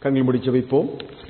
கண்கள் முடி ஜெபிப்போம்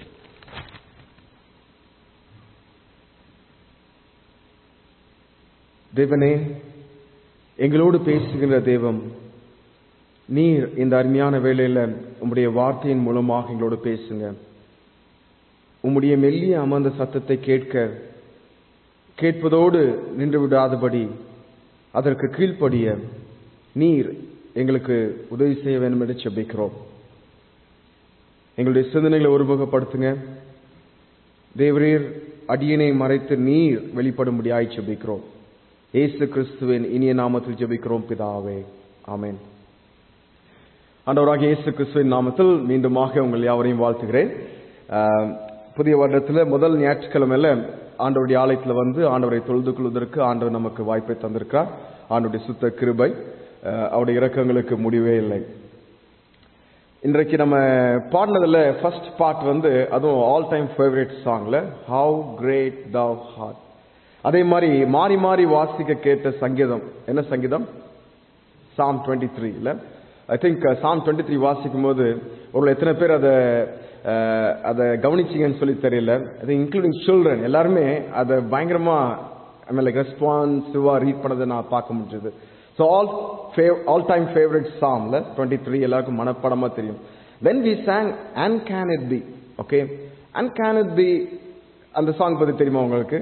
தேவனே எங்களோடு பேசுகின்ற தெய்வம் நீர் இந்த அருமையான வேளையில உம்முடைய வார்த்தையின் மூலமாக எங்களோடு பேசுங்க உம்முடைய மெல்லிய அமர்ந்த சத்தத்தை கேட்க கேட்பதோடு நின்று விடாதபடி அதற்கு கீழ்ப்படிய நீர் எங்களுக்கு உதவி செய்ய வேண்டும் என்று செபிக்கிறோம் எங்களுடைய சிந்தனைகளை ஒருமுகப்படுத்துங்க தேவரீர் அடியனை மறைத்து நீர் வெளிப்படும்படியாய் செபிக்கிறோம் ஏசு கிறிஸ்துவின் இனிய நாமத்தில் ஜெபிக்கிறோம் பிதாவே ஆமென் ஆண்டவராக இயேசு கிறிஸ்துவின் நாமத்தில் மீண்டுமாக உங்கள் யாவரையும் வாழ்த்துகிறேன் ஆஹ், புதிய வருடத்தில் முதல் ஞாயிற்றுக்கிழமையில ஆண்டவருடைய ஆலயத்தில் வந்து ஆண்டவரை தொழுது கொள்வதற்கு ஆண்டவர் நமக்கு வாய்ப்பை தந்திருக்கிறார் ஆண்டவருடைய சுத்த கிருபை ஆஹ், அவருடைய இரக்கங்களுக்கு முடிவே இல்லை இன்றைக்கு நம்ம பாடினதுல ஃபர்ஸ்ட் பார்ட் வந்து அதுவும் ஆல் டைம் ஃபேவரட் சாங்ல ஹவு கிரேட் தவ் ஹார்ட் அதே மாதிரி மாறி மாறி வாசிக்க கேட்ட சங்கீதம் என்ன சங்கீதம் சாம் டுவெண்ட்டி த்ரீல I think psalm twenty three வாசிக்கும் போது ஒரு எத்தனை பேர் அதை அஹ், அதை கவனிச்சிங்கன்னு சொல்லி தெரியல அது இன்க்ளூடிங் சில்ட்ரன் எல்லாருமே அதை பயங்கரமா ஐ மீன் லைக் ரெஸ்பான்சிவா ரீட் பண்ணதை நான் பார்க்க முடிஞ்சது so all all time favourite சாம்ல டுவெண்ட்டி த்ரீ எல்லாருக்கும் மனப்படமா தெரியும் when we sang and can it be okay and can it be அந்த சாங் பத்தி தெரியுமா உங்களுக்கு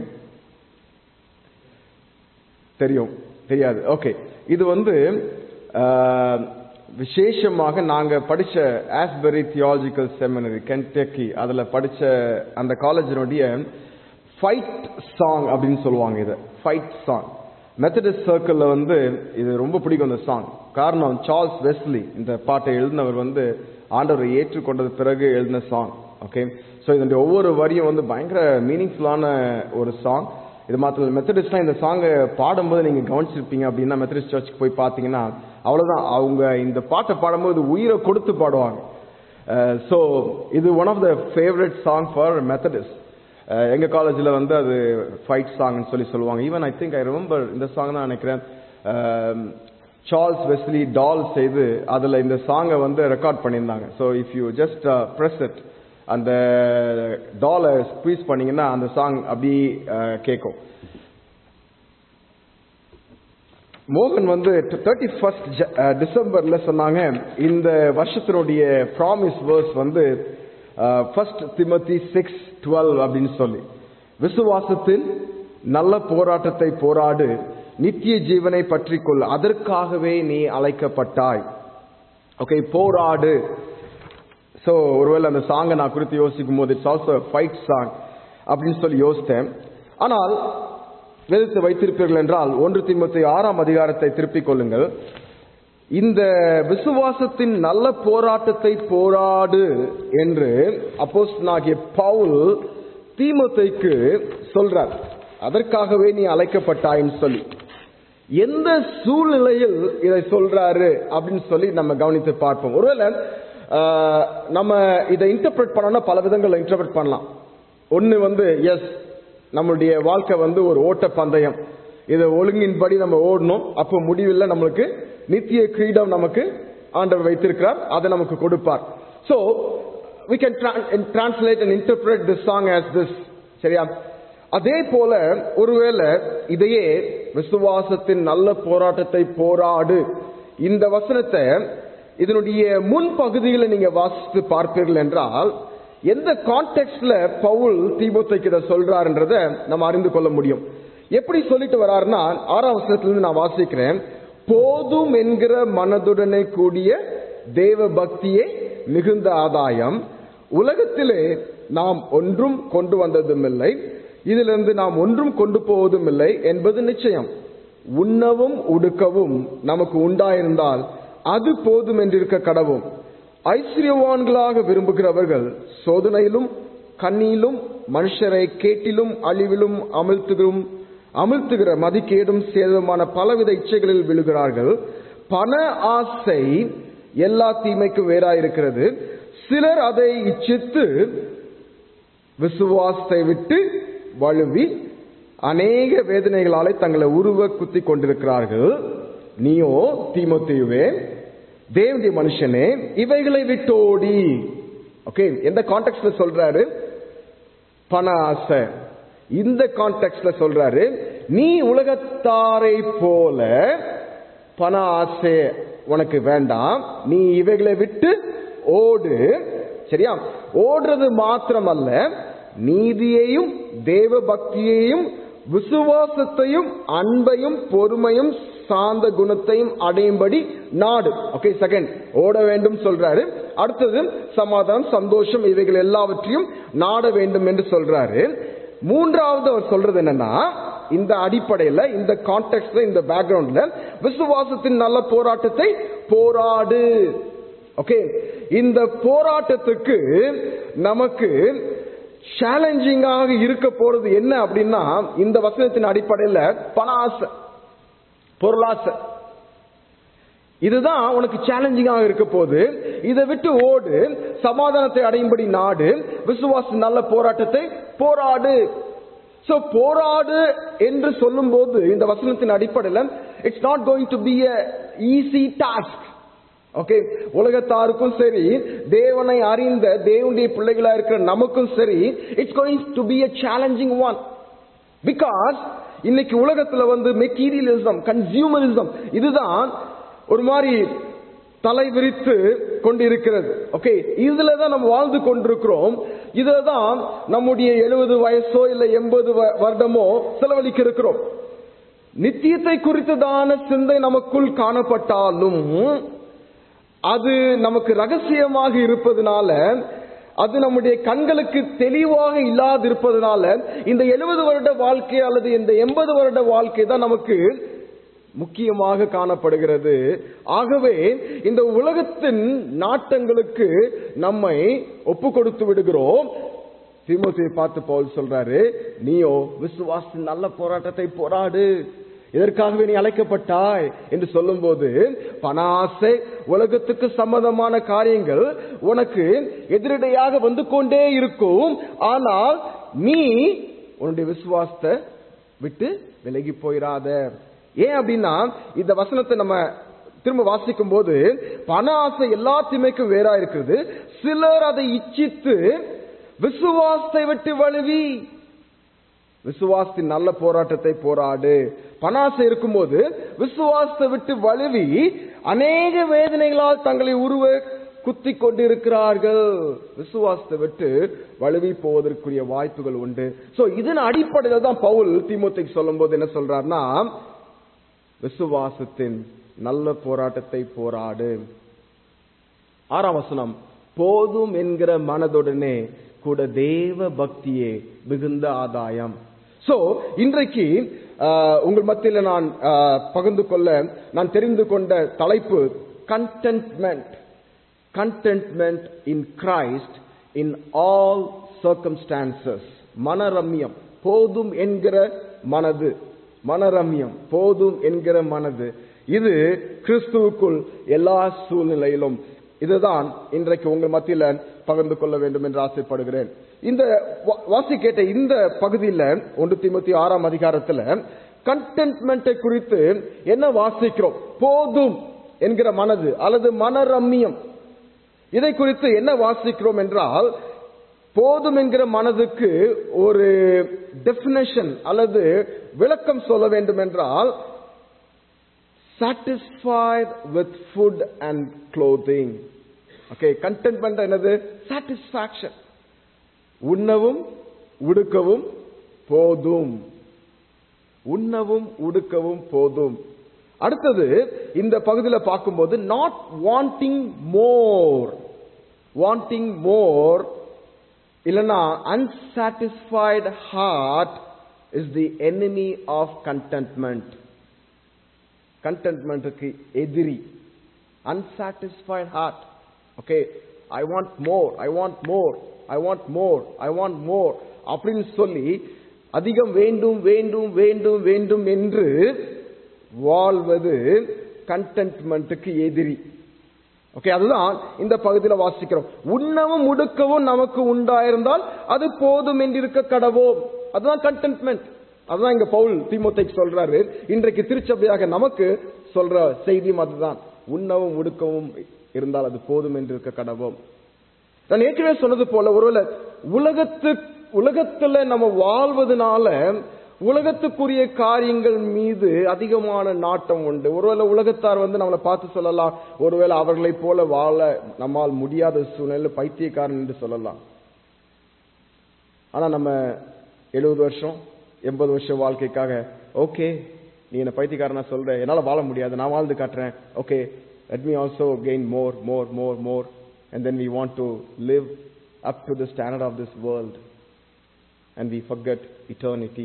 தெரியும் தெரியாது ஓகே இது வந்து ஆஹ், விசேஷமாக நாங்க படிச்ச ஆஸ்பெரி தியாலஜிக்கல் செமினரி கென்டக்கி அதுல படிச்ச அந்த காலேஜினுடைய ஃபைட் சாங் அப்படின்னு சொல்லுவாங்க இதை ஃபைட் சாங் மெத்தடிஸ்ட் சர்க்கிள்ல வந்து இது ரொம்ப பிடிக்கும் இந்த சாங் காரணம் சார்ல்ஸ் வெஸ்லி இந்த பாட்டை எழுதினவர் வந்து ஆண்டவரை ஏற்றுக்கொண்டது பிறகு எழுதின சாங் ஓகே ஸோ இதனுடைய ஒவ்வொரு வரியும் வந்து பயங்கர மீனிங்ஃபுல்லான ஒரு சாங் இது மாத்திரம் மெத்தடிஸ்ட்லாம் இந்த சாங்கை பாடும்போது நீங்க கவனிச்சிருப்பீங்க அப்படின்னா மெத்தடிஸ்ட் சர்ச்சுக்கு போய் பார்த்தீங்கன்னா அவ்வளவுதான் அவங்க இந்த பாட்டை பாடும்போது உயிரை கொடுத்து பாடுவாங்க ஸோ இது one of the favourite song for Methodist எங்க காலேஜில் வந்து அது ஃபைட் சாங்னு சொல்லி சொல்லுவாங்க even I think I remember இந்த சாங் தான் நினைக்கிறேன் சார்ல்ஸ் வெஸ்லி டால் செய்து அதுல இந்த சாங்கை வந்து ரெக்கார்ட் பண்ணியிருந்தாங்க so if you just press it அந்த டாலை ஸ்குவீஸ் பண்ணீங்கன்னா அந்த சாங் அப்படி கேட்கும் மோகன் வந்து தேர்ட்டி ஃபர்ஸ்ட் டிசம்பர்ல சொன்னாங்க இந்த வருஷத்தினுடைய ப்ராமிஸ் வேர்ஸ் வந்து ஃபர்ஸ்ட் திமத்தி சிக்ஸ் டுவெல் அப்படின்னு சொல்லி விசுவாசத்தில் நல்ல போராட்டத்தை போராடு நித்திய ஜீவனை பற்றிக்கொள் அதற்காகவே நீ அழைக்கப்பட்டாய் ஓகே போராடு ஸோ ஒருவேளை அந்த சாங்கை நான் குறித்து யோசிக்கும் போது இட்ஸ் ஆல்சோ ஃபைட் சாங் அப்படின்னு சொல்லி யோசித்தேன் ஆனால் வேதத்தை வைத்திருப்பீர்கள் என்றால் ஒன்று திமுத்தி ஆறாம் அதிகாரத்தை திருப்பிக் கொள்ளுங்கள் இந்த விசுவாசத்தின் நல்ல போராட்டத்தை போராடு என்று அப்போஸ்தலனாகிய பவுல் தீமோத்தேயுக்கு சொல்றார் அதற்காகவே நீ அழைக்கப்பட்டாயின்னு சொல்லி எந்த சூழ்நிலையில் இதை சொல்றாரு அப்படின்னு சொல்லி நம்ம கவனித்து பார்ப்போம் ஒருவேளை ஆஹ், நம்ம இதை இன்டர்பிரட் பண்ணோம்னா பல விதங்கள்ல இன்டர்பிரட் பண்ணலாம் ஒன்னு வந்து எஸ் நம்மளுடைய வாழ்க்கை வந்து ஒரு ஓட்ட பந்தயம் இதை ஒழுங்கின்படி நம்ம ஓடணும் அப்போ முடிவில் நம்மளுக்கு நித்திய கிரீடம் நமக்கு ஆண்டவர் வைத்திருக்கிறார் அதை நமக்கு கொடுப்பார் so we can tra- translate and interpret this song as this சரியா அதே போல ஒருவேளை இதையே விசுவாசத்தின் நல்ல போராட்டத்தை போராடு இந்த வசனத்தை இதனுடைய முன் பகுதிகளை நீங்க வாசித்து பார்ப்பீர்கள் என்றால் எந்த கான்டெக்ட்ல பவுல் தீபோத்தைக்கு இதை சொல்றாருன்றத நம்ம அறிந்து கொள்ள முடியும் எப்படி சொல்லிட்டு வர்றாருன்னா ஆறாம் வசனத்திலிருந்து நான் வாசிக்கிறேன் போதும் என்கிற மனதுடனே கூடிய தேவ பக்தியே மிகுந்த ஆதாயம் உலகத்திலே நாம் ஒன்றும் கொண்டு வந்ததும் இல்லை இதிலிருந்து நாம் ஒன்றும் கொண்டு போவதும் இல்லை என்பது நிச்சயம் உண்ணவும் உடுக்கவும் நமக்கு உண்டாயிருந்தால் அது போதும் என்றிருக்க கடவும் ஐஸ்வர்யவான்களாக விரும்புகிறவர்கள் சோதனையிலும் கண்ணியிலும் மனுஷரை கேட்டிலும் அழிவிலும் அமிழ்த்துகிறோம் அமிழ்த்துகிற மதிக்கேடும் சேதமான பலவித இச்சைகளில் விழுகிறார்கள் பண ஆசை எல்லா தீமைக்கும் வேறாயிருக்கிறது சிலர் அதை இச்சித்து விசுவாசத்தை விட்டு வழுவி அநேக வேதனைகளாலே தங்களை உருவ குத்தி கொண்டிருக்கிறார்கள் நீயோ தீமோத்தேயுவே தேவனுடைய மனுஷனே இவைகளை விட்டோடி ஓகே எந்த கான்டெக்ட்ல சொல்றாரு பண ஆசை இந்த கான்டெக்ட்ல சொல்றாரு நீ உலகத்தாரை போல பண ஆசை உனக்கு வேண்டாம் நீ இவைகளை விட்டு ஓடு சரியா ஓடுறது மாத்திரமல்ல நீதியையும் தேவ பக்தியையும் விசுவாசத்தையும் அன்பையும் பொறுமையும் சாந்த குணத்தையும் அடையும்படி நாடு ஓகே செகண்ட் ஓட வேண்டும் சொல்றாரு அடுத்தது சமாதானம் சந்தோஷம் இவைகள் எல்லாவற்றையும் நாட வேண்டும் என்று சொல்றாரு மூன்றாவது அவர் சொல்றது என்னன்னா இந்த அடிப்படையில இந்த கான்டெக்ட்ல இந்த பேக்ரவுண்ட்ல விசுவாசத்தின் நல்ல போராட்டத்தை போராடு ஓகே இந்த போராட்டத்துக்கு நமக்கு சேலஞ்சிங்காக இருக்க போறது என்ன அப்படின்னா இந்த வசனத்தின் அடிப்படையில பண ஆசை பொருளாசை இதுதான் உனக்கு சேலஞ்சிங்காக இருக்க போது இதை விட்டு ஓடு சமாதானத்தை அடையும்படி நாடு விசுவாச நல்ல போராட்டத்தை போராடு சோ போராடு என்று சொல்லும் போது இந்த வசனத்தின் அடிப்படையில் it's not going to be a easy task okay உலகத்தாருக்கும் சரி தேவனை அறிந்த தேவனுடைய பிள்ளைகளா இருக்கிற நமக்கும் சரி it's going to be a challenging one because இன்னைக்கு உலகத்துல வந்து மெட்டீரியலிசம் கன்சியூமரிசம் இதுதான் ஒரு மாதிரி தலை விரித்து கொண்டிருக்கிறது ஓகே இதுல தான் நம்ம வாழ்ந்து கொண்டிருக்கிறோம் இதுல தான் நம்முடைய எழுபது வயசோ இல்ல எண்பது வருடமோ செலவழிக்க இருக்கிறோம் நித்தியத்தை குறித்ததான சிந்தை நமக்குள் காணப்பட்டாலும் அது நமக்கு ரகசியமாக இருப்பதனால அது நம்முடைய கண்களுக்கு தெளிவாக இல்லாதிருப்பதனால இந்த எழுபது வருட வாழ்க்கை அல்லது இந்த எண்பது வருட வாழ்க்கை தான் நமக்கு முக்கியமாக காணப்படுகிறது ஆகவே இந்த உலகத்தின் நாட்டங்களுக்கு நம்மை ஒப்பு கொடுத்து விடுகிறோம் தீமோத்தியை பார்த்து பவுல் சொல்றாரு நீயோ விசுவாசத்தின் நல்ல போராட்டத்தை போராடு இதற்காகவே நீ அழைக்கப்பட்டாய் என்று சொல்லும்போது பணாசை உலகத்துக்கு சம்பந்தமான காரியங்கள் உனக்கு எதிரடையாக வந்து கொண்டே இருக்கும் ஆனால் நீ உன்னுடைய விசுவாசத்தை விட்டு விலகி போயிடாத ஏன் அப்படின்னா இந்த வசனத்தை நம்ம திரும்ப வாசிக்கும் போது பண ஆசை எல்லா தீமைக்கும் வேறா இருக்குது சிலர் அதை இச்சித்து விசுவாசத்தை விட்டு வழுவி விசுவாசத்தின் நல்ல போராட்டத்தை போராடு பணாசை இருக்கும்போது விசுவாசத்தை விட்டு வழுவி அநேக வேதனைகளால் தங்களை உருவ குத்தி கொண்டிருக்கிறார்கள் விசுவாசத்தை விட்டு வழுவி போவதற்குரிய வாய்ப்புகள் உண்டு சோ இதன் அடிப்படையில் தான் பவுல் திமுத்தைக்கு சொல்லும் போது என்ன சொல்றாருன்னா விசுவாசத்தின் நல்ல போராட்டத்தை போராடு ஆறாம் வசனம் போதும் என்கிற மனதுடனே கூட தேவ பக்தியே மிகுந்த ஆதாயம் சோ இன்றைக்கு உங்கள் மத்தியில் நான் பகிர்ந்து கொள்ள நான் தெரிந்து கொண்ட தலைப்பு contentment contentment in Christ in all circumstances மனரம்யம் போதும் என்கிற மனது மனரம்யம் போதும் என்கிற மனது இது கிறிஸ்துவுக்குள் எல்லா சூழ்நிலையிலும் இதுதான் இன்றைக்கு உங்கள் மத்தியில பகிர்ந்து கொள்ள வேண்டும் என்று ஆசைப்படுகிறேன் இந்த வாசி கேட்ட இந்த பகுதியில் ஒன்று திமுத்தி ஆறாம் அதிகாரத்துல கண்டென்ட்மெண்ட்டை குறித்து என்ன வாசிக்கிறோம் போதும் என்கிற மனது அல்லது மனரம்யம் இதை குறித்து என்ன வாசிக்கிறோம் என்றால் போதும் என்கிற மனதுக்கு ஒரு டெபினேஷன் அல்லது விளக்கம் சொல்ல வேண்டும் என்றால் satisfied with food and clothing okay contentment என்னது சாட்டிஸ்பாக்சன் உண்ணவும் உடுக்கவும் போதும் உண்ணவும் உடுக்கவும் போதும் அடுத்தது இந்த பகுதியில் பார்க்கும்போது not wanting more wanting more இல்லைன்னா unsatisfied heart is the enemy of contentment கண்டென்ட்மெண்ட்டுக்கு எதிரி unsatisfied heart okay I want more I want more I want more I want more அப்படின்னு சொல்லி அதிகம் வேண்டும் வேண்டும் வேண்டும் வேண்டும் என்று வாழ்வது கண்டென்ட்மெண்ட்டுக்கு எதிரி ஓகே அதுதான் இந்த பகுதியில் வாசிக்கிறோம் உண்ணவும் உடுக்கவும் நமக்கு உண்டாயிருந்தால் அது போதும் என்று இருக்க கடவோம் அதுதான் கண்டென்ட்மெண்ட் அதுதான் இங்க பவுல் திமுத்தைக்கு சொல்றாரு இன்றைக்கு திருச்சபையாக நமக்கு சொல்ற செய்தியும் அதுதான் உண்ணவும் உடுக்கவும் இருந்தால் அது போதும் என்று இருக்க கடவோம் நான் ஏற்கனவே சொன்னது போல ஒருவேளை உலகத்து உலகத்துல நம்ம வாழ்வதனால உலகத்துக்குரிய காரியங்கள் மீது அதிகமான நாட்டம் உண்டு ஒருவேளை உலகத்தார் வந்து நம்மளை பார்த்து சொல்லலாம் ஒருவேளை அவர்களைப் போல வாழ நம்மால் முடியாத சூழ்நிலை பைத்தியக்காரன் என்று சொல்லலாம் ஆனா நம்ம எழுபது வருஷம் எண்பது வருஷம் வாழ்க்கைக்காக ஓகே நீ என்ன பைத்தியக்காரனா சொல்ற என்னால வாழ முடியாது நான் வாழ்ந்து காட்டுறேன் okay let me also gain more more more more and then we want to live up to the standard of this world and we forget eternity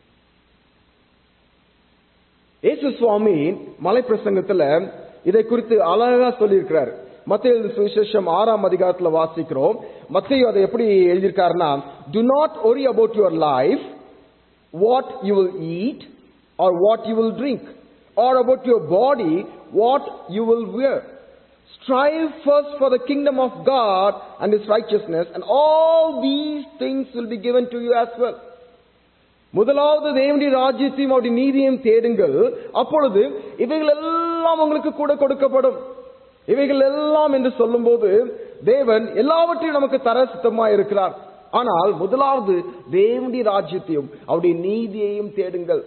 இயேசு சுவாமி மலை பிரசங்கத்துல இதை குறித்து அழகா சொல்லியிருக்கிறார் மத்திய சுவிசேஷம் ஆறாம் அதிகாரத்துல வாசிக்கிறோம் மத்திய அதை எப்படி எழுதியிருக்காருன்னா do not worry about your life what you will eat or what you will drink or about your body what you will wear Strive first for the kingdom of God and His righteousness, and all these things will be given to you as well. முதலாவது தேவனுடைய ராஜ்யத்தையும் அவருடைய நீதியையும் தேடுங்கள் அப்பொழுது இவைகள் எல்லாம் உங்களுக்கு கூட கொடுக்கப்படும் இவைகள் எல்லாம் என்று சொல்லும்போது தேவன் எல்லாவற்றையும் நமக்கு தர சித்தமா இருக்கிறார் ஆனால் முதலாவது தேவனுடைய ராஜ்யத்தையும் அவருடைய நீதியையும் தேடுங்கள்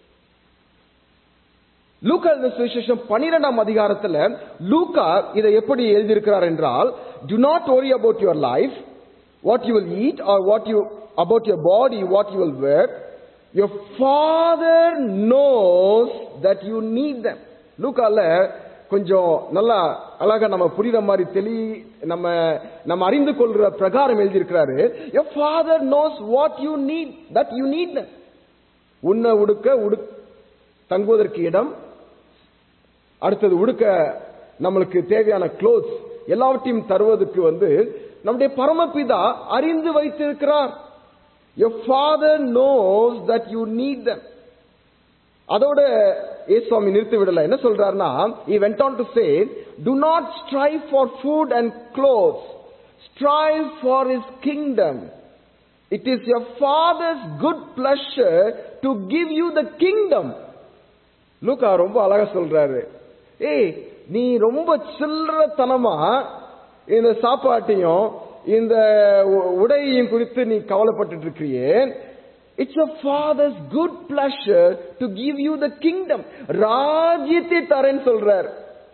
லூக்கா இந்த சுவிசேஷம் பன்னிரெண்டாம் அதிகாரத்துல லூக்கா இதை எப்படி எழுதியிருக்கிறார் என்றால் do not worry about your life what you will eat or what you about your body what you will wear your father knows that you need them லூக்கால கொஞ்சம் நல்லா அழகா நம்ம புரியுற மாதிரி தெளி நம்ம நம்ம அறிந்து கொள்ற பிரகாரம் எழுதியிருக்கிறாரு your father knows what you need that you need them உன்னை உடுக்க உடு தங்குவதற்கு இடம் அடுத்தது உடுக்க நம்மளுக்கு தேவையான க்ளோத்ஸ் எல்லாவற்றையும் தருவதற்கு வந்து நம்முடைய பரமபிதா அறிந்து வைத்திருக்கிறார் your father knows that you need them அதோட ஏசுவாமி நிறுத்தி விடல என்ன சொல்றாருன்னா he went on to say do not strive for food and clothes strive for his kingdom it is your father's good pleasure to give you the kingdom லூக்கா ரொம்ப அழகா சொல்றாரு ஏய் நீ ரொம்ப சில்லறத்தனமா இந்த சாப்பாட்டையும் இந்த உ- உடையையும் குறித்து நீ கவலைப்பட்டு இருக்கிறியே it's a father's good pleasure to give you the kingdom ராஜ்யத்தை தரேன்னு சொல்றார்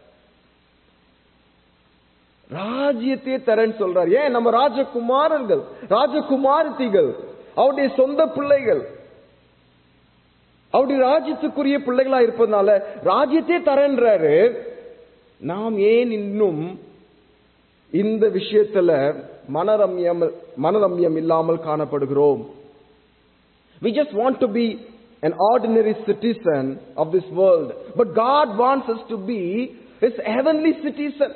ராஜ்யத்தை தரேன்னு சொல்றார் ஏன் நம்ம ராஜகுமாரர்கள் ராஜகுமாரத்திகள் அவருடைய சொந்த பிள்ளைகள் அவருடைய ராஜ்யத்துக்குரிய பிள்ளைகளா இருப்பதனால ராஜ்யத்தை தரேன்றாரு நாம் ஏன் இன்னும் இந்த விஷயத்துல மனரம்யம் மனரம்யம் இல்லாமல் காணப்படுகிறோம் We just want to be an ordinary citizen of this world. But God wants us to be His heavenly citizen.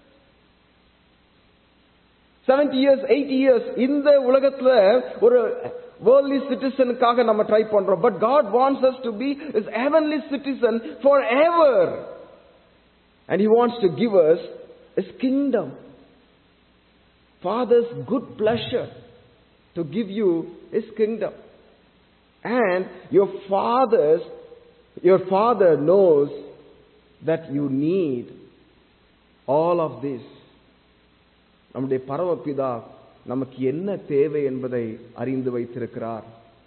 70 years, 80 years இந்த உலகத்துல ஒரு வேர்ல்ட்லி சிட்டிசனுக்காக நம்ம ட்ரை பண்றோம் but God wants us to be his heavenly citizen forever and he wants to give us his kingdom father's good pleasure to give you his kingdom and your father's your father knows that you need all of this நம்முடைய பரமபிதா நமக்கு என்ன தேவை என்பதை அறிந்து வைத்திருக்கிறார்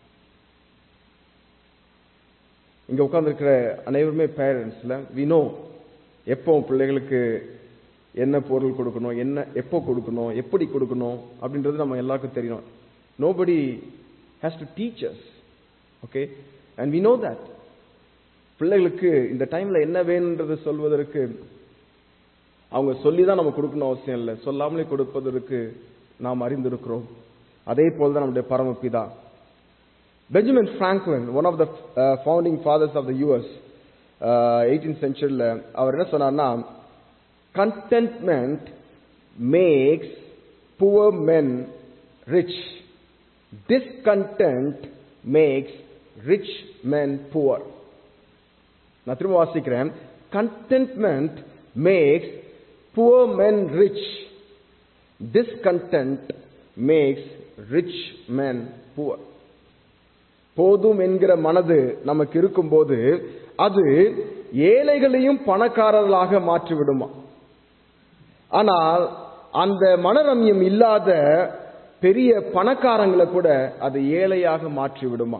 இங்க உட்கார்ந்திருக்கிற அனைவருமே பேரண்ட்ஸ்ல வினோ எப்போ பிள்ளைகளுக்கு என்ன பொருள் கொடுக்கணும் என்ன எப்போ கொடுக்கணும் எப்படி கொடுக்கணும் அப்படின்றது நம்ம எல்லாருக்கும் தெரியும் nobody has to teachers okay and we know that பிள்ளைகளுக்கு இந்த டைம்ல என்ன வேணுன்றது சொல்வதற்கு அவங்க சொல்லி தான் நம்ம கொடுக்கணும் அவசியம் இல்லை சொல்லாமலே கொடுப்பதற்கு நாம் அறிந்திருக்கிறோம் அதே போல் தான் நம்முடைய பரமபிதா Benjamin Franklin one of the founding fathers of the US eighteen சென்ச்சுரியில் அவர் என்ன சொன்னார்னா contentment makes poor men rich discontent makes rich men poor நான் திரும்ப வாசிக்கிறேன் contentment makes poor men rich discontent makes rich men poor போதும் என்கிற மனது நமக்கு இருக்கும்போது அது ஏழைகளையும் பணக்காரர்களாக மாற்றிவிடுமா ஆனால் அந்த மனரம்யம் இல்லாத பெரிய பணக்காரங்களை கூட அது ஏழையாக மாற்றி விடுமா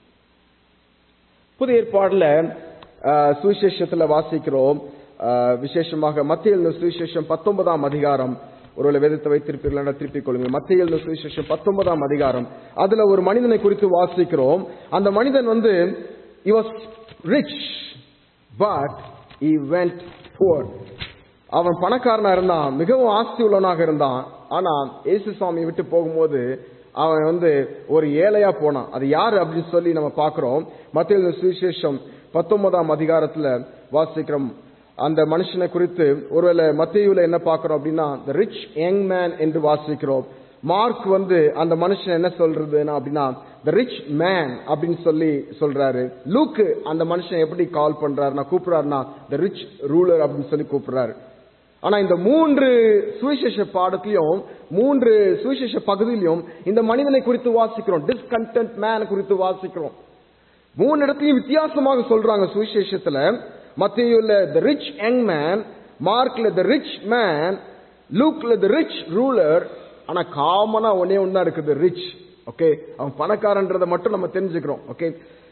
புதிய ஏற்பாடுல அஹ், சுவிசேஷத்துல வாசிக்கிறோம் அஹ், விசேஷமாக மத்திய எழுதின சுவிசேஷம் பத்தொன்பதாம் அதிகாரம் ஒருவேளை வேதத்தை வைத்திருப்பீர்கள் திருப்பிக் கொள்ளுங்கள் மத்திய எழுதின சுவிசேஷம் பத்தொன்பதாம் அதிகாரம் அதுல ஒரு மனிதனை குறித்து வாசிக்கிறோம் அந்த மனிதன் வந்து he was rich but he went poor அவன் பணக்காரனா இருந்தான் மிகவும் ஆஸ்தி உள்ளவனாக இருந்தான் ஆனா இயேசு சுவாமி விட்டு போகும்போது அவன் வந்து ஒரு ஏழையா போனான் அது யாரு அப்படின்னு சொல்லி நம்ம பார்க்கிறோம் மத்திய சுவிசேஷம் பத்தொன்பதாம் அதிகாரத்துல வாசிக்கிறோம் அந்த மனுஷனை குறித்து ஒருவேளை மத்தியுல என்ன பார்க்கிறோம் அப்படின்னா the rich young man என்று வாசிக்கிறோம் மார்க் வந்து அந்த மனுஷன் என்ன சொல்றதுன்னா அப்படின்னா the rich man அப்படின்னு சொல்லி சொல்றாரு லூக்கு அந்த மனுஷன் எப்படி கால் பண்றாருன்னா கூப்பிடுறாருன்னா the rich ruler அப்படின்னு சொல்லி கூப்பிடுறாரு ஆனா இந்த மூன்று சுவிசேஷ பாடத்திலையும் மூன்று சுவிசேஷ பகுதியிலையும் இந்த மனிதனை குறித்து வாசிக்கிறோம் டிஸ்கண்டன்ட் மேன் குறித்து வாசிக்கிறோம் மூணு இடத்துலயும் வித்தியாசமாக சொல்றாங்க சுவிசேஷத்துல மத்தியுள்ள த ரிச் யங் மேன் மார்க்ல த ரிச் மேன் லூக்ல த ரிச் ரூலர் ஆனா காமனா ஒன்னே ஒன்னு தான் இருக்குது ரிச் ஓகே அவன் பணக்காரன்றதை மட்டும் நம்ம தெரிஞ்சுக்கிறோம் ஓகே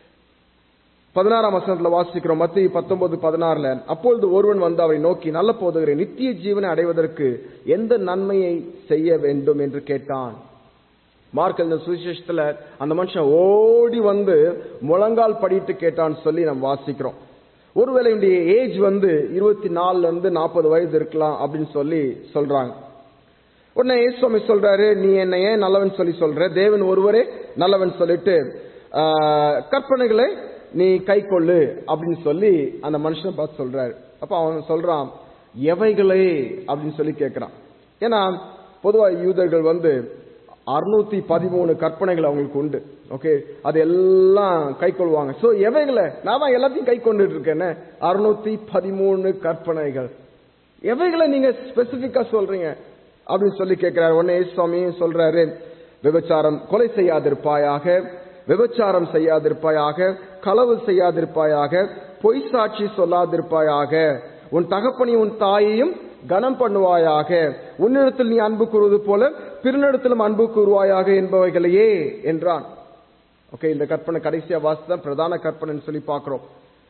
பதினாறாம் வசனத்துல வாசிக்கிறோம் மத்திய பத்தொன்பது பதினாறுல அப்பொழுது ஒருவன் வந்து அவரை நோக்கி நல்ல போதுகிற நித்திய ஜீவனை அடைவதற்கு எந்த நன்மையை செய்ய வேண்டும் என்று கேட்டான் மார்க் இந்த சுவிசேஷத்துல அந்த மனுஷன் ஓடி வந்து முழங்கால் படிட்டு கேட்டான்னு சொல்லி நம்ம வாசிக்கிறோம் ஒருவேளை இவனுடைய ஏஜ் வந்து இருபத்தி நாலுல இருந்து நாற்பது வயது இருக்கலாம் அப்படின்னு சொல்லி சொல்றாங்க உடனே இயேசுவாமி சொல்றாரு நீ என்ன ஏன் நல்லவன் சொல்லி சொல்ற தேவன் ஒருவரே நல்லவன் சொல்லிட்டு ஆஹ், கற்பனைகளை நீ கை கொள்ளு அப்படின்னு சொல்லி அந்த மனுஷனை பார்த்து சொல்றாரு அப்ப அவன் சொல்றான் எவைகளே அப்படின்னு சொல்லி கேட்கிறான் ஏன்னா பொதுவா யூதர்கள் வந்து அறுநூத்தி பதிமூணு கற்பனைகள் அவங்களுக்கு உண்டு ஓகே அது எல்லாம் கை கொள்வாங்க சோ எவைகளை நான் தான் எல்லாத்தையும் கை கொண்டுட்டு இருக்கேன்னு அறுநூத்தி பதிமூணு கற்பனைகள் எவைகளை நீங்க ஸ்பெசிபிக்கா சொல்றீங்க அப்படின்னு சொல்லி கேட்கிறார் உடனே சுவாமியும் சொல்றாரு விபச்சாரம் கொலை செய்யாதிருப்பாயாக விபச்சாரம் செய்யாதிருப்பாயாக களவு செய்யாதிருப்பாயாக பொய் சாட்சி சொல்லாதிருப்பாயாக உன் தகப்பனையும் உன் தாயையும் கனம் பண்ணுவாயாக உன்னிடத்தில் நீ அன்பு கூறுவது போல பிறனிடத்திலும் அன்பு கூறுவாயாக என்பவைகளையே என்றான் ஓகே இந்த கற்பனை கடைசியா வாசிதான் பிரதான கற்பனைன்னு சொல்லி பார்க்கிறோம்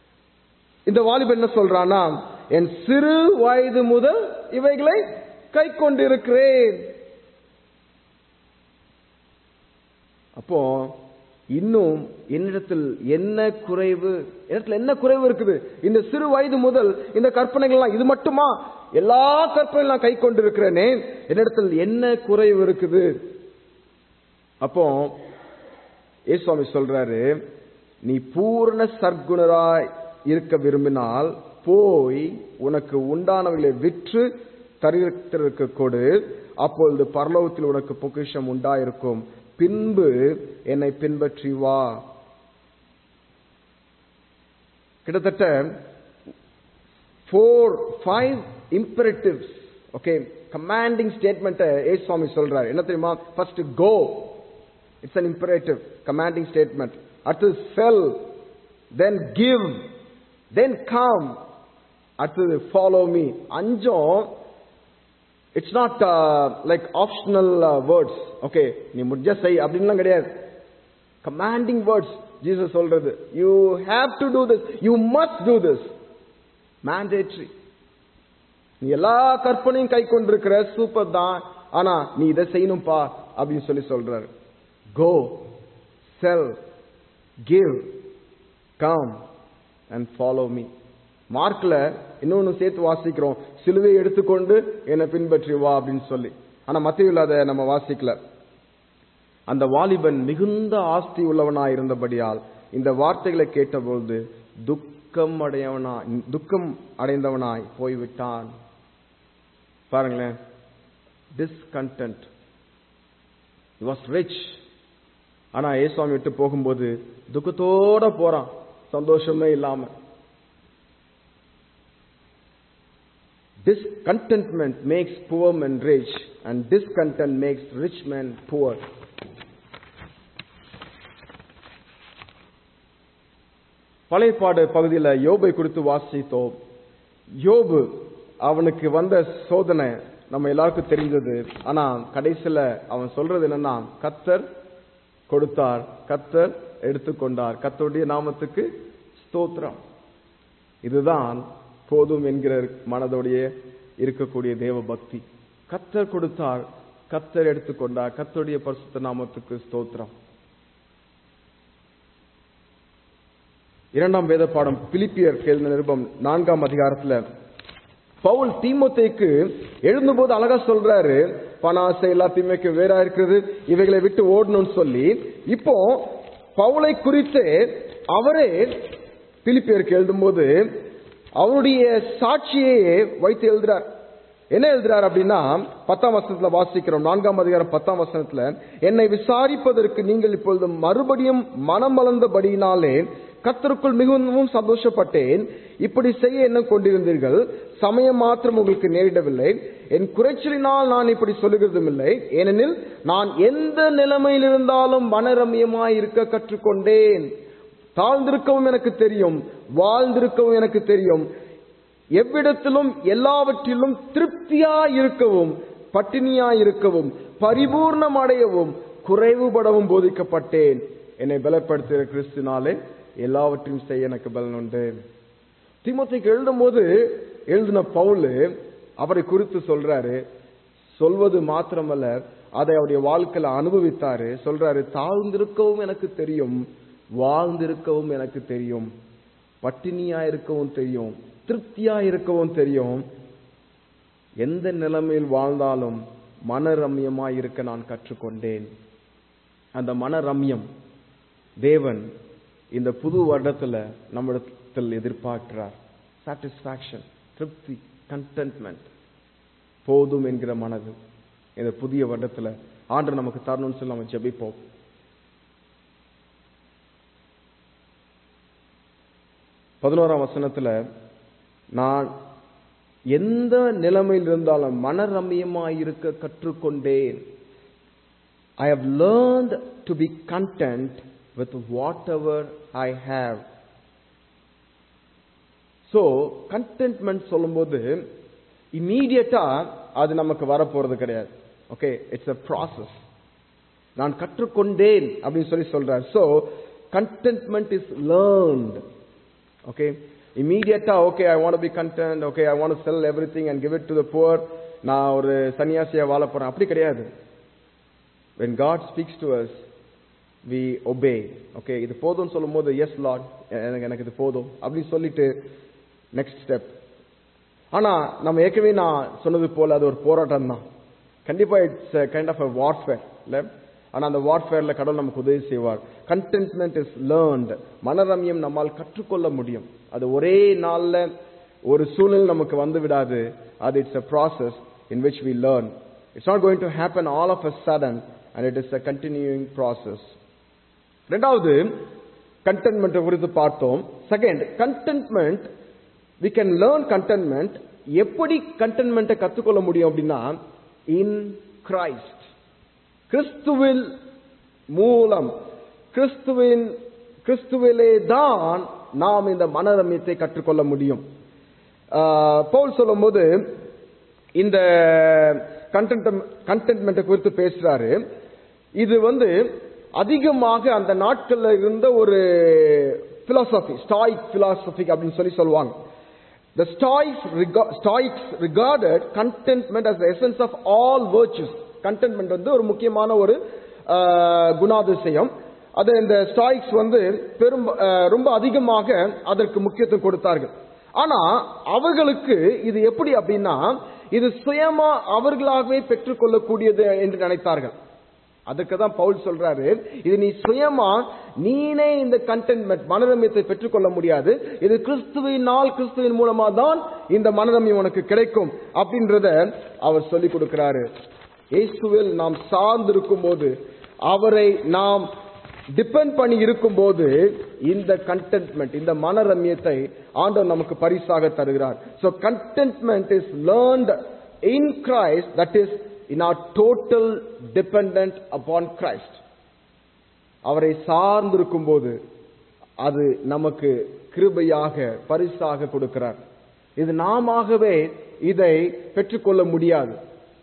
இந்த வாலிபன் என்ன சொல்றான்னா என் சிறு வயது முதல் இவைகளை கை கொண்டிருக்கிறேன் அப்போ இன்னும் என்னிடத்தில் என்ன குறைவு என்னிடத்துல என்ன குறைவு இருக்குது இந்த சிறு வயது முதல் இந்த கற்பனைகள் எல்லாம் இது மட்டுமா எல்லா கற்பனைகள் நான் கை கொண்டிருக்கிறேனே என்னிடத்தில் என்ன குறைவு இருக்குது அப்போ ஏசுவாமி சொல்றாரு நீ பூர்ண சர்க்குணராய் இருக்க விரும்பினால் போய் உனக்கு உண்டானவர்களை விற்று தரித்திற்கு கொடு அப்பொழுது பரலோகத்தில் உனக்கு பொக்கிஷம் உண்டாயிருக்கும் பின்பு என்னை பின்பற்றி வா கிட்டத்தட்ட four five imperatives okay commanding statement ஏசுவாமி சொல்றாரு என்ன தெரியுமா first go it's an imperative commanding statement அடுத்தது sell then give then come அடுத்தது ஃபாலோ மீ அஞ்சும் it's not like optional words okay நீ முடிஞ்ச செய் அப்படின்லாம் கிடையாது கமாண்டிங் வேர்ட்ஸ் ஜீசஸ் சொல்றது you have to do this you must do this mandatory நீ எல்லா கற்பனையும் கை கொண்டிருக்கிற சூப்பர் தான் ஆனா நீ இதை செய்யணும்பா அப்படின்னு சொல்லி சொல்றாரு go sell give come and follow me மார்க்ல இன்னொன்னு சேர்த்து வாசிக்கிறோம் சிலுவை எடுத்துக்கொண்டு என்னை பின்பற்றி வா அப்படின்னு சொல்லி ஆனா மத்தியில் அதை நம்ம வாசிக்கல அந்த வாலிபன் மிகுந்த ஆஸ்தி உள்ளவனாய் இருந்தபடியால் இந்த வார்த்தைகளை கேட்டபொழுது துக்கம் அடையவனாய் துக்கம் அடைந்தவனாய் போய்விட்டான் பாருங்களேன் டிஸ்கண்டன்ட் வாஸ் ரிச் ஆனா ஏசுவாமி விட்டு போகும்போது துக்கத்தோட போறான் சந்தோஷமே இல்லாம Discontentment makes poor men rich, and discontent makes rich men poor. பழையப்பாடு பகுதியில் யோபை குறித்து வாசித்தோம் யோபு அவனுக்கு வந்த சோதனை நம்ம எல்லாருக்கும் தெரிஞ்சது ஆனா கடைசியில அவன் சொல்றது என்னன்னா கத்தர் கொடுத்தார் கத்தர் எடுத்துக்கொண்டார் கத்தருடைய நாமத்துக்கு ஸ்தோத்திரம் இதுதான் போதும் என்கிற மனதோடைய இருக்கக்கூடிய தேவ பக்தி கத்தர் கொடுத்தார் கத்தர் எடுத்துக்கொண்டார் கத்தருடைய பரிசுத்த நாமத்துக்கு ஸ்தோத்திரம் இரண்டாம் வேத பாடம் பிலிப்பியர் கேள்வி நிருபம் நான்காம் அதிகாரத்துல பவுல் தீமோத்தேக்கு எழுந்தபோது அழகா சொல்றாரு பணாசை எல்லா தீமைக்கு வேறா இருக்கிறது இவைகளை விட்டு ஓடணும்னு சொல்லி இப்போ பவுலை குறித்து அவரே பிலிப்பியருக்கு எழுதும்போது அவருடைய சாட்சியையே வைத்து எழுதுறார் என்ன எழுதுறார் அப்படின்னா பத்தாம் வசனத்துல வாசிக்கிறோம் நான்காம் அதிகாரம் பத்தாம் வசனத்துல என்னை விசாரிப்பதற்கு நீங்கள் இப்பொழுது மறுபடியும் மனம் வளர்ந்தபடியினாலே கத்தருக்குள் மிகவும் சந்தோஷப்பட்டேன் இப்படி செய்ய என்ன கொண்டிருந்தீர்கள் சமயம் மாத்திரம் உங்களுக்கு நேரிடவில்லை என் குறைச்சலினால் நான் இப்படி சொல்லுகிறதும் இல்லை ஏனெனில் நான் எந்த நிலைமையில் இருந்தாலும் மனரம்யமாய் இருக்க கற்றுக்கொண்டேன் தாழ்ந்திருக்கவும் எனக்கு தெரியும் வாழ்ந்திருக்கவும் எனக்கு தெரியும் எவ்விடத்திலும் எல்லாவற்றிலும் திருப்தியா இருக்கவும் பட்டினியா இருக்கவும் பரிபூர்ணம் அடையவும் குறைவுபடவும் போதிக்கப்பட்டேன் என்னை பலப்படுத்துகிற கிறிஸ்துனாலே எல்லாவற்றையும் செய்ய எனக்கு பலன் உண்டு திமுத்தைக்கு எழுதும் போது எழுதின பவுலு அவரை குறித்து சொல்றாரு சொல்வது மாத்திரமல்ல அதை அவருடைய வாழ்க்கையில அனுபவித்தாரு சொல்றாரு தாழ்ந்திருக்கவும் எனக்கு தெரியும் வாழ்ந்திருக்கவும் எனக்கு தெரியும் பட்டினியா இருக்கவும் தெரியும் திருப்தியா இருக்கவும் தெரியும் எந்த நிலைமையில் வாழ்ந்தாலும் மனரம்யமாய் இருக்க நான் கற்றுக்கொண்டேன் அந்த மனரம்யம் தேவன் இந்த புது வருடத்துல நம்மிடத்தில் எதிர்பார்க்கிறார் சாட்டிஸ்பாக்சன் திருப்தி கண்டென்ட்மெண்ட் போதும் என்கிற மனது இந்த புதிய வருடத்துல ஆண்டு நமக்கு தரணும்னு சொல்லி நம்ம ஜெபிப்போம் பதினோராம் வசனத்துல நான் எந்த நிலைமையில் இருந்தாலும் மனரம்யமாய் இருக்க கற்றுக்கொண்டேன் I have learned to be content with whatever I have so contentment சொல்லும்போது இம்மீடியட்டா அது நமக்கு வரப்போறது கிடையாது ஓகே இட்ஸ் அ ப்ராசஸ் நான் கற்றுக்கொண்டேன் அப்படின்னு சொல்லி சொல்றார் so contentment is learned okay இம்மீடியட்டா okay I want be content okay I want sell everything and give it to the poor நான் ஒரு சன்னியாசியா வாழ போறேன் அப்படி கிடையாது when God speaks to us we obey okay இது போதும்னு சொல்லும்போது எஸ் லார்ட் எனக்கு எனக்கு இது போதும் அப்படின்னு சொல்லிட்டு நெக்ஸ்ட் ஸ்டெப் ஆனா நம்ம ஏற்கனவே நான் சொன்னது போல அது ஒரு போராட்டம் தான் கண்டிப்பா it's kind of a warfare இல்ல ஆனா அந்த வார்ஃபேர்ல கடவுள் நமக்கு உதவி செய்வார் கண்டென்ட்மெண்ட் இஸ் லேர்ன்ட் மனரம்யம் நம்மால் கற்றுக்கொள்ள முடியும் அது ஒரே நாள்ல ஒரு சூழ்நிலை நமக்கு வந்து விடாது அது it's a process in which we learn it's not going to happen all of a sudden and it is a continuing process ரெண்டாவது கண்டென்ட்மெண்ட் குறித்து பார்த்தோம் second contentment we can learn contentment எப்படி கண்டென்ட்மெண்ட்டை கற்றுக்கொள்ள முடியும் அப்படின்னா இன் கிரைஸ்ட் கிறிஸ்துவில் மூலம் கிறிஸ்துவின் கிறிஸ்துவிலே தான் நாம் இந்த மனரம்யத்தை கற்றுக்கொள்ள முடியும் பவுல் சொல்லும்போது இந்த கண்டென்ட்மெண்ட் குறித்து பேசுறாரு இது வந்து அதிகமாக அந்த நாட்கள்ல இருந்த ஒரு பிலாசபி ஸ்டாயிக் பிலாசபி அப்படின்னு சொல்லி சொல்லுவாங்க The Stoics, rega- Stoics regarded contentment as the essence of all virtues. Contentment வந்து ஒரு முக்கியமான ஒரு ஆஹ், குணாதிசயம் அது இந்த ஸ்டாயிக்ஸ் வந்து பெரும் ஆஹ், ரொம்ப அதிகமாக அதற்கு முக்கியத்துவம் கொடுத்தார்கள் ஆனா அவர்களுக்கு இது எப்படி அப்படின்னா இது சுயமா அவர்களாகவே பெற்றுக்கொள்ளக்கூடியது என்று நினைத்தார்கள் அதுக்கு தான் பவுல் சொல்றாரு இது நீ சுயமா நீனே இந்த கண்டென்ட்மெண்ட் மனரமியத்தை பெற்றுக்கொள்ள முடியாது இது கிறிஸ்துவினால் கிறிஸ்துவின் மூலமா தான் இந்த மனரமியம் உனக்கு கிடைக்கும் அப்படின்றத அவர் சொல்லிக் கொடுக்கிறாரு இயேசுவில் நாம் சார்ந்திருக்கும் போது அவரை நாம் டிபெண்ட் பண்ணி இருக்கும்போது இந்த கண்டென்ட்மெண்ட் இந்த மனரம்யத்தை ஆண்டவர் நமக்கு பரிசாக தருகிறார் so contentment is learned in Christ that is in our total depend upon Christ அவரை சார்ந்திருக்கும் போது அது நமக்கு கிருபையாக பரிசாக கொடுக்கிறார் இது நாமவே இதை பெற்றுக்கொள்ள முடியாது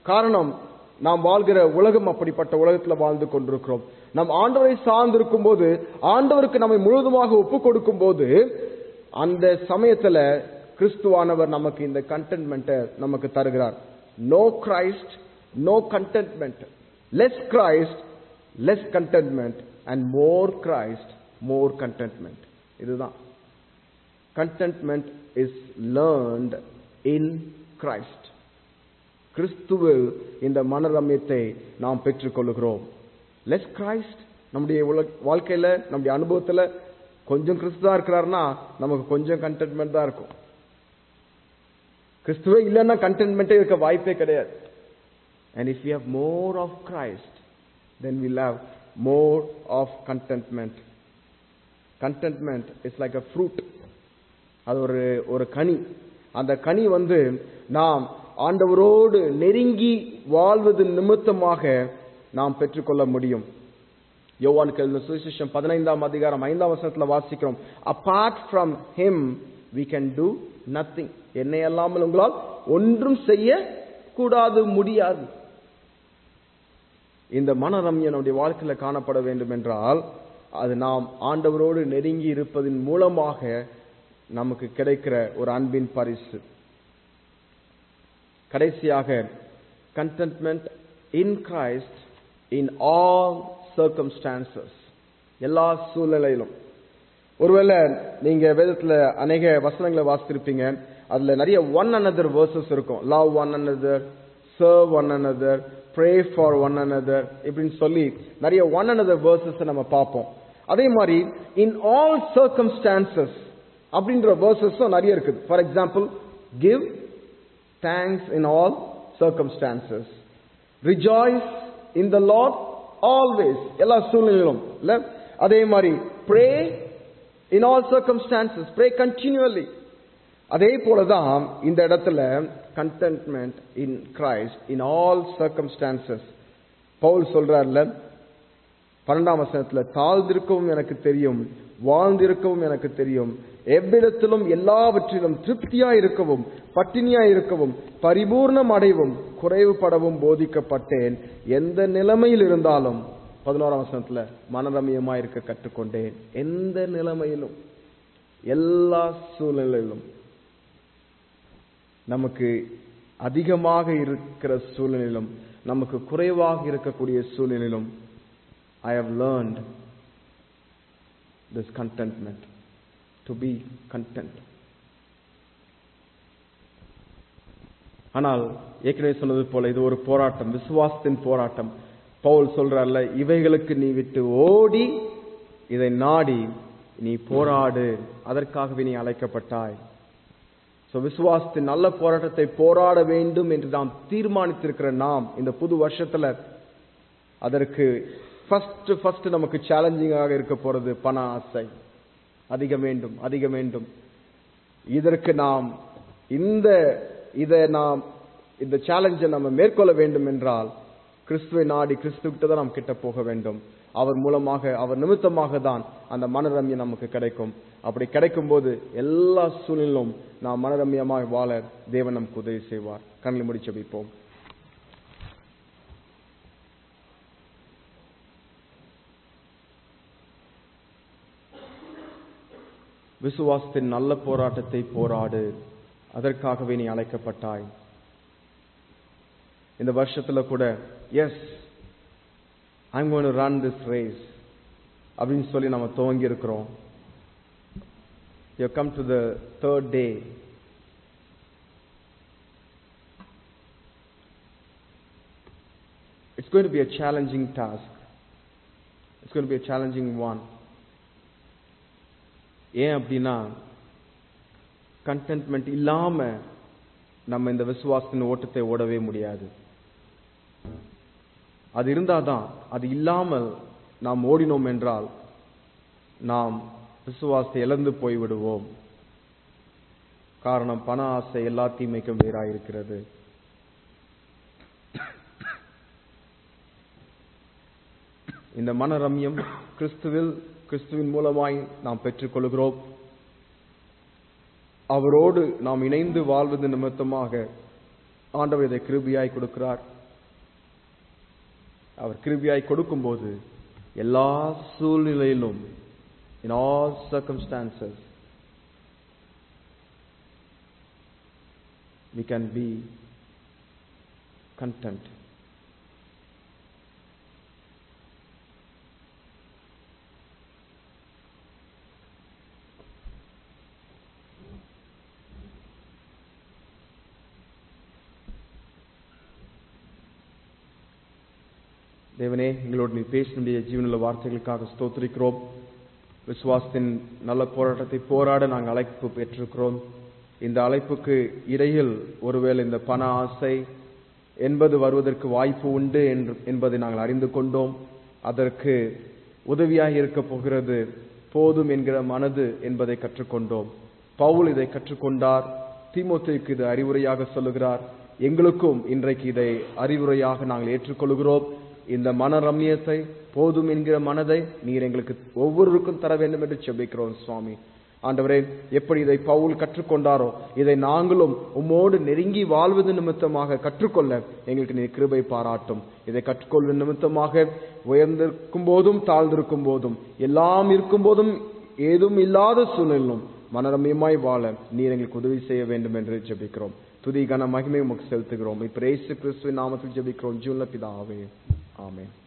காரணம் நாம் வாழ்கிற உலகம் அப்படிப்பட்ட உலகத்துல வாழ்ந்து கொண்டிருக்கிறோம் நம் ஆண்டவரை சார்ந்திருக்கும் போது ஆண்டவருக்கு நம்மை முழுவதுமாக ஒப்பு கொடுக்கும் போது அந்த சமயத்துல கிறிஸ்துவானவர் நமக்கு இந்த கண்டென்ட்மெண்ட்டை நமக்கு தருகிறார் no Christ no contentment less Christ less contentment and more Christ more contentment இதுதான் contentment is learned in Christ கிறிஸ்துவில் இந்த மனரம்யத்தை நாம் பெற்றுக்கொள்கிறோம் லெஸ் கிரைஸ்ட் நம்முடைய உலக வாழ்க்கையில நம்முடைய அனுபவத்துல கொஞ்சம் கிறிஸ்துவா இருக்கிறாருன்னா நமக்கு கொஞ்சம் கண்டென்ட்மெண்ட் தான் இருக்கும் கிறிஸ்துவே இல்லைன்னா கண்டென்ட்மெண்ட்டே இருக்க வாய்ப்பே கிடையாது and if you have more of Christ then will have more of contentment contentment is like a fruit அது ஒரு ஒரு கனி அந்த கனி வந்து நாம் ஆண்டவரோடு நெருங்கி வாழ்வது நிமித்தமாக நாம் பெற்றுக்கொள்ள முடியும் யோவான் கெழுந்த சுவிசேஷம் பதினைந்தாம் அதிகாரம் ஐந்தாம் வசனத்துல வாசிக்கிறோம் apart from him we can do nothing என்னை அல்லாமல் உங்களால் ஒன்றும் செய்ய கூடாது முடியாது இந்த மனரம்யம் நம்முடைய வாழ்க்கையில காணப்பட வேண்டும் என்றால் அது நாம் ஆண்டவரோடு நெருங்கி இருப்பதன் மூலமாக நமக்கு கிடைக்கிற ஒரு அன்பின் பரிசு கடைசியாக contentment in Christ in all circumstances எல்லா சூழ்நிலையிலும் ஒருவேளை நீங்க வேதத்துல அநேக வசனங்களை வாசித்திருப்பீங்க அதுல நிறைய ஒன் another verses இருக்கும் love one another serve one another pray for one another இப்படின்னு சொல்லி நிறைய ஒன் another verses நம்ம பார்ப்போம் அதே மாதிரி இன் ஆல் சர்க்கம்ஸ்டான்சஸ் அப்படின்ற வேர்சஸும் நிறைய இருக்குது for example give thanks in all circumstances rejoice in the Lord always எல்லா சூழ்நிலையிலும் இல்ல அதே மாதிரி pray in all circumstances pray continually அதே போலதான் இந்த இடத்துல contentment in Christ in all circumstances Paul சொல்றார்ல பன்னெண்டாம் வசனத்துல தாழ்ந்திருக்கவும் எனக்கு தெரியும் வாழ்ந்திருக்கவும் எனக்கு தெரியும் எவ்விடத்திலும் எல்லாவற்றிலும் திருப்தியா இருக்கவும் பட்டினியா இருக்கவும் பரிபூர்ணம் அடைவும் குறைவுபடவும் போதிக்கப்பட்டேன் எந்த நிலைமையில் இருந்தாலும் பதினோராம் வசனத்துல மனரமியமா இருக்க கற்றுக்கொண்டேன் எந்த நிலைமையிலும் எல்லா சூழ்நிலையிலும் நமக்கு அதிகமாக இருக்கிற சூழ்நிலையிலும் நமக்கு குறைவாக இருக்கக்கூடிய சூழ்நிலையிலும் I have learned this contentment to be content ஆனால் ஏற்கனவே சொன்னது போல இது ஒரு போராட்டம் விசுவாசத்தின் போராட்டம் பவுல் சொல்றார்ல இவைகளுக்கு நீ விட்டு ஓடி இதை நாடி நீ போராடு அதற்காகவே நீ அழைக்கப்பட்டாய் சோ விசுவாசத்தின் நல்ல போராட்டத்தை போராட வேண்டும் என்று நாம் தீர்மானித்திருக்கிற நாம் இந்த புது வருஷத்துல அதற்கு ஃபர்ஸ்ட் ஃபர்ஸ்ட் நமக்கு சேலஞ்சிங்காக இருக்க போறது பண ஆசை அதிகம் வேண்டும் அதிகம் வேண்டும் இதற்கு நாம் இந்த இதை நாம் இந்த சேலஞ்சை நம்ம மேற்கொள்ள வேண்டும் என்றால் கிறிஸ்துவை நாடி கிறிஸ்துவிட்ட தான் நாம் கிட்ட போக வேண்டும் அவர் மூலமாக அவர் நிமித்தமாக தான் அந்த மனரம்யம் நமக்கு கிடைக்கும் அப்படி கிடைக்கும் போது எல்லா சூழ்நிலும் நாம் மனரம்யமாக வாழ தேவன் நமக்கு உதவி செய்வார் கண்ணில் முடிச்சு வைப்போம் விசுவாசத்தின் நல்ல போராட்டத்தை போராடு அதற்காகவே நீ அழைக்கப்பட்டாய் இந்த வருஷத்துல கூட yes I'm gonna run this race அப்படின்னு சொல்லி நம்ம துவங்கி இருக்கிறோம் you come to the third day It's going to be a challenging task. It's going to be a challenging one. ஏன் அப்படின்னா கண்டென்ட்மெண்ட் இல்லாம நம்ம இந்த விசுவாசத்தின் ஓட்டத்தை ஓடவே முடியாது அது இருந்தாதான் அது இல்லாமல் நாம் ஓடினோம் என்றால் நாம் விசுவாசத்தை இழந்து போய்விடுவோம் காரணம் பண ஆசை எல்லா தீமைக்கும் வேறாயிருக்கிறது இந்த மனரம்யம் கிறிஸ்துவில் கிறிஸ்துவின் மூலமாய் நாம் பெற்றுக்கொள்கிறோம் அவரோடு நாம் இணைந்து வாழ்வது நிமித்தமாக ஆண்டவர் இதை கிருபியாய் கொடுக்கிறார் அவர் கிருபியாய் கொடுக்கும்போது எல்லா சூழ்நிலையிலும் in all circumstances we can be content தேவனே எங்களோடு நீ பேசினுடைய ஜீவனுள்ள வார்த்தைகளுக்காக ஸ்தோத்திரிக்கிறோம் விசுவாசத்தின் நல்ல போராட்டத்தை போராட நாங்கள் அழைப்பு பெற்றிருக்கிறோம் இந்த அழைப்புக்கு இடையில் ஒருவேளை இந்த பண ஆசை என்பது வருவதற்கு வாய்ப்பு உண்டு என்று என்பதை நாங்கள் அறிந்து கொண்டோம் அதற்கு உதவியாக இருக்க போகிறது போதும் என்கிற மனது என்பதை கற்றுக்கொண்டோம் பவுல் இதை கற்றுக்கொண்டார் தீமோத்தேயுக்கு இது அறிவுரையாக சொல்லுகிறார் எங்களுக்கும் இன்றைக்கு இதை அறிவுரையாக நாங்கள் ஏற்றுக்கொள்கிறோம் இந்த மன ரம்யத்தை போதும் என்கிற மனதை நீர் எங்களுக்கு ஒவ்வொருவருக்கும் தர வேண்டும் என்று செபிக்கிறோம் சுவாமி ஆண்டவரே எப்படி இதை பவுல் கற்றுக்கொண்டாரோ இதை நாங்களும் உம்மோடு நெருங்கி வாழ்வது நிமித்தமாக கற்றுக்கொள்ள எங்களுக்கு நீ கிருபை பாராட்டும் இதை கற்றுக்கொள்வது நிமித்தமாக உயர்ந்திருக்கும் போதும் தாழ்ந்திருக்கும் போதும் எல்லாம் இருக்கும் போதும் ஏதும் இல்லாத சூழ்நிலும் மனரம்யமாய் வாழ நீர் எங்களுக்கு உதவி செய்ய வேண்டும் என்று ஜெபிக்கிறோம் துதி கன மகிமை உமக்கு செலுத்துகிறோம் இப்ப இயேசு கிறிஸ்துவின் நாமத்தில் ஜெபிக்கிறோம் ஜூன்ல பிதாவே ஆமென்